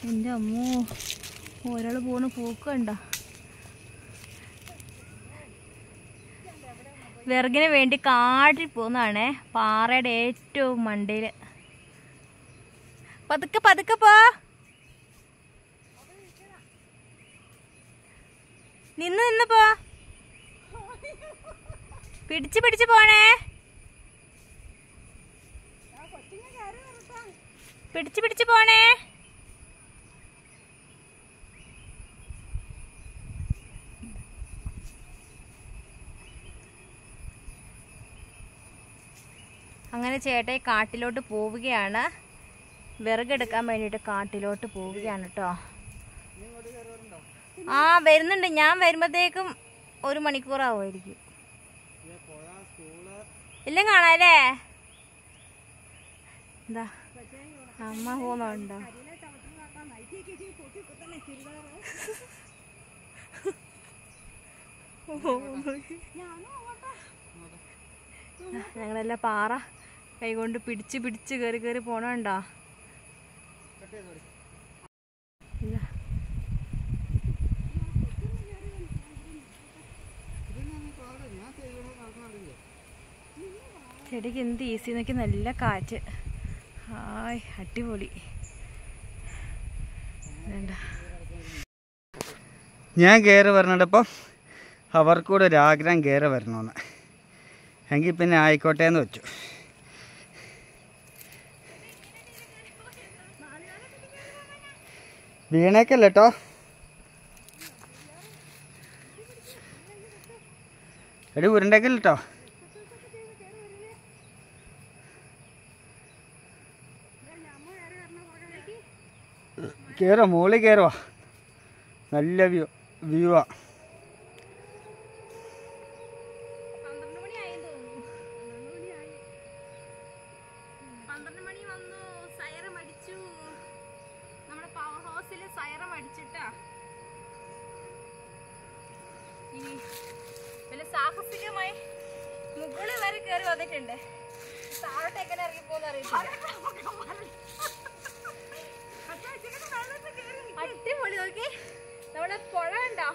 എൻ്റെ അമ്മോ ഒരാൾ പോണ പോക്കണ്ട വിറകിന് വേണ്ടി കാട്ടിൽ പോകുന്നതാണേ പാറയുടെ ഏറ്റവും മണ്ടയിൽ പതുക്കെ പതുക്കെ പോ നിന്ന് നിന്ന് പോ പിടിച്ച് പിടിച്ച് പോണേ പിടിച്ച് പിടിച്ച് പോണേ അങ്ങനെ ചേട്ടായി കാട്ടിലോട്ട് പോവുകയാണ് വിറകെടുക്കാൻ വേണ്ടിയിട്ട് കാട്ടിലോട്ട് പോവുകയാണ് കേട്ടോ ആ വരുന്നുണ്ട് ഞാൻ വരുമ്പോഴത്തേക്കും ഒരു മണിക്കൂറാവുമായിരിക്കും ഇല്ല കാണാല്ലേ എന്താ അമ്മ പോകുന്നുണ്ടോ ഞങ്ങളെല്ലാം പാറ കൈകൊണ്ട് പിടിച്ച് പിടിച്ച് കയറി കയറി പോണുണ്ടോ ഇല്ല ചെടിക്ക് എന്ത് ഈസി നോക്കി നല്ല കാറ്റ് ഹായ് അടിപൊളി വേണ്ട ഞാൻ കയറി വരണപ്പം അവർക്കൂടെ ഒരു ആഗ്രഹം കയറി വരണമെന്ന് എങ്കിൽ പിന്നെ ആയിക്കോട്ടെ എന്ന് വെച്ചു വീണേക്കല്ല കേട്ടോ എടി ഉരുണ്ടേക്കല്ല കേട്ടോ കയറുക മുകളിൽ കയറുക നല്ല വ്യൂ വ്യൂവാ പന്ത്രണ്ട് മണിയായി തോന്നുന്നു പന്ത്രണ്ട് മണി വന്നു സൈറം അടിച്ചു നമ്മുടെ പവർ ഹൗസിൽ സൈറം അടിച്ചിട്ടാ ഇനി വലിയ സാഹസികമായി മുകളിൽ വരെ കയറി വന്നിട്ടുണ്ട് താഴോട്ട് എങ്ങനെ ഇറങ്ങി പോകുന്ന അടിപൊളി നോക്കി നമ്മുടെ പുഴ ഉണ്ടോ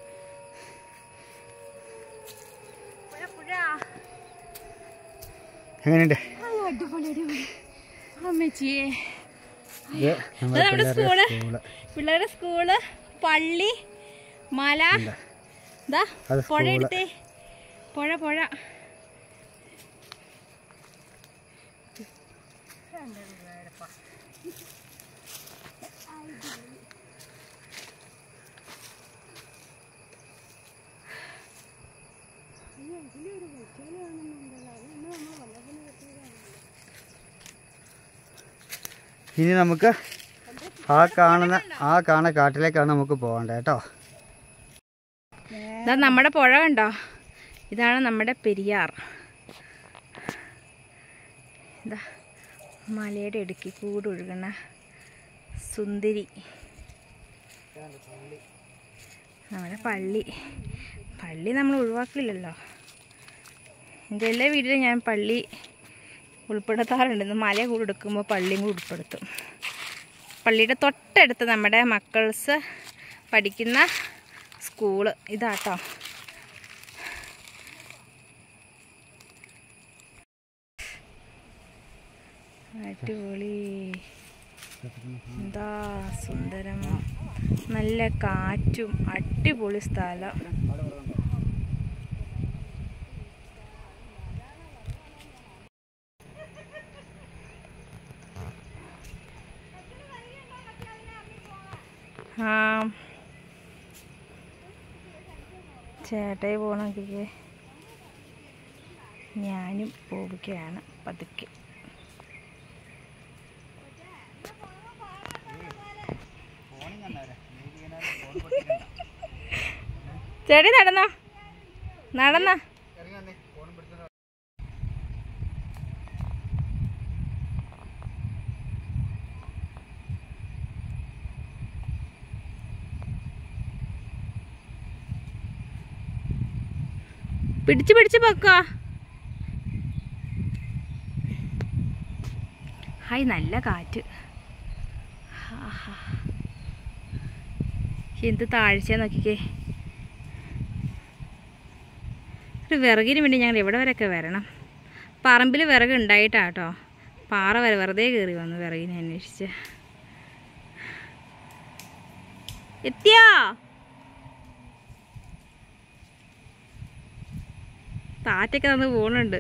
പുഴ പുഴ എങ്ങനെയുണ്ട് അയ്യോ, അടിപൊളി അടിപൊളി അമ്മച്ചിയെ ഇത് നമ്മുടെ ഇത് നമ്മുടെ പിള്ളേരുടെ സ്കൂള് സ്കൂള് പിള്ളേരുടെ സ്കൂള് പള്ളി മല ദാ അത് പുഴ സ്കൂള്. എടുത്തേ പുഴ പുഴ ഇനി നമുക്ക് ആ കാണുന്ന ആ കാണുന്ന കാട്ടിലേക്കാണ് നമുക്ക് പോകേണ്ടത് കേട്ടോ ഇതാ നമ്മുടെ പുഴ കണ്ടോ ഇതാണ് നമ്മുടെ പെരിയാർ ഇതാ മലയുടെ ഇടുക്കി കൂടെ ഒഴുകണ സുന്ദരി നമ്മുടെ പള്ളി പള്ളി നമ്മൾ ഒഴിവാക്കില്ലല്ലോ എൻ്റെ എല്ലാ വീട്ടിലും ഞാൻ പള്ളി ഉൾപ്പെടുത്താറുണ്ട് ഇന്ന് മല കൂടെ എടുക്കുമ്പോൾ പള്ളിയും കൂടെ ഉൾപ്പെടുത്തും പള്ളിയുടെ തൊട്ടടുത്ത് നമ്മുടെ മക്കൾസ് പഠിക്കുന്ന സ്കൂള് ഇതാട്ടോ അടിപൊളി എന്താ സുന്ദരം നല്ല കാറ്റും അടിപൊളി സ്ഥലം ആ ചേട്ടായി പോകണമെങ്കിൽ ഞാനും പോവുകയാണ് പതുക്കെ ചേട്ടി നടന്നോ നടന്നോ പിടിച്ച് പിടിച്ച് പൊക്കോ ഹായ് നല്ല കാറ്റ് ആഹാ. എന്ത് താഴ്ച നോക്കിക്കേ ഒരു വിറകിന് വേണ്ടി ഞങ്ങൾ എവിടെ വരെയൊക്കെ വരണം പറമ്പിൽ വിറക് ഉണ്ടായിട്ടാട്ടോ പാറ വരെ വെറുതെ കയറി വന്നു വിറകിനെ അന്വേഷിച്ച് എത്തിയോ താറ്റൊക്കെ തന്ന് പോണുണ്ട്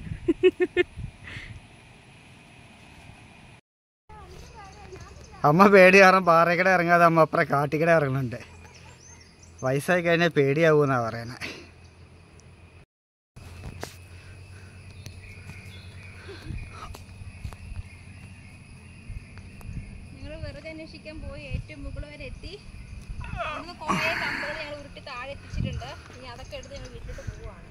അമ്മ പേടി കാരണം പാറയ്ക്കട ഇറങ്ങാതെ അമ്മ അപ്പുറം കാട്ടിക്കട ഇറങ്ങുന്നുണ്ട് വയസ്സായി കഴിഞ്ഞാൽ പേടിയാവൂന്നാ പറയണേ ഞങ്ങൾ വെറുതെ അന്വേഷിക്കാൻ പോയി ഏറ്റവും മുകളിൽ വരെ എത്തി അവിടുന്ന് കുറേ കമ്പുകൾ ഞങ്ങൾ ഉരുട്ടി താഴെ എത്തിച്ചിട്ടുണ്ട് ഇനി അതൊക്കെ എടുത്ത് ഞങ്ങൾ വീട്ടിലോട്ട് പോവുകയാണ്